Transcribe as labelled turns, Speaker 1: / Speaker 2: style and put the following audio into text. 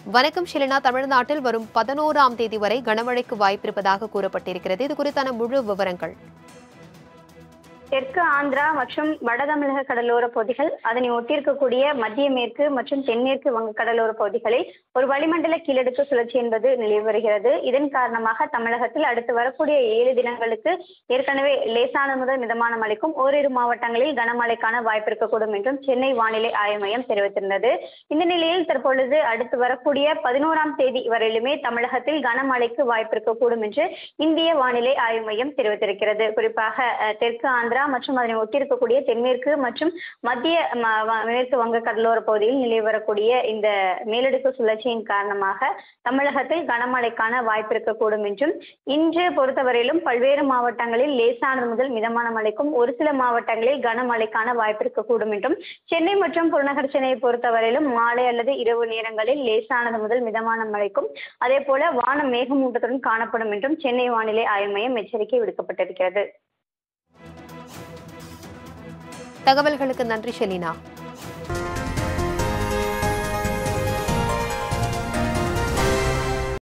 Speaker 1: வணக்கம் ஷிலினா தமிழ்நாட்டில் வரும் பதினோராம் தேதி வரை கனமழைக்கு வாய்ப்பிருப்பதாக கூறப்பட்டிருக்கிறது இது குறித்தான முழு விவரங்கள்
Speaker 2: தெற்கு ஆந்திரா மற்றும் வட தமிழக கடலோர பகுதிகள் அதனை ஒட்டியிருக்கக்கூடிய மத்திய மேற்கு மற்றும் தென்மேற்கு வங்க கடலோர பகுதிகளில் ஒரு வளிமண்டல கீழடுக்கு சுழற்சி என்பது நிலவி வருகிறது இதன் காரணமாக தமிழகத்தில் அடுத்து வரக்கூடிய ஏழு தினங்களுக்கு ஏற்கனவே லேசான முதல் மிதமான மழைக்கும் ஓரிரு மாவட்டங்களில் கனமழைக்கான வாய்ப்பு இருக்கக்கூடும் என்றும் சென்னை வானிலை ஆய்வு மையம் தெரிவித்திருந்தது இந்த நிலையில் தற்பொழுது அடுத்து வரக்கூடிய பதினோராம் தேதி வரையிலுமே தமிழகத்தில் கனமழைக்கு வாய்ப்பு இருக்கக்கூடும் என்று இந்திய வானிலை ஆய்வு மையம் தெரிவித்திருக்கிறது குறிப்பாக அஹ், தெற்கு ஆந்திரா மற்றும் அதனை ஒட்டியிருக்கக்கூடிய தென்மேற்கு மற்றும் மத்திய ம- வ- மேற்கு வங்க கடலோர பகுதியில் நிலவி வரக்கூடிய இந்த மேலடுக்கு சுழற்சியின் காரணமாக தமிழகத்தில் கனமழைக்கான வாய்ப்பு இருக்கக்கூடும் என்றும் இன்று பொறுத்தவரையிலும் பல்வேறு மாவட்டங்களில் லேசானது முதல் மிதமான மழைக்கும் ஒரு சில மாவட்டங்களில் கனமழைக்கான வாய்ப்பு இருக்கக்கூடும் என்றும் சென்னை மற்றும் புறநகர் சென்னையை பொறுத்தவரையிலும் மாலை அல்லது இரவு நேரங்களில் லேசானது முதல் மிதமான மழைக்கும் அதே போல வானம் மேகமூட்டத்துடன் காணப்படும் என்றும் சென்னை வானிலை ஆய்வு மையம் எச்சரிக்கை விடுக்கப்பட்டிருக்கிறது
Speaker 1: தகவல்களுக்கு நன்றி ஷெலினா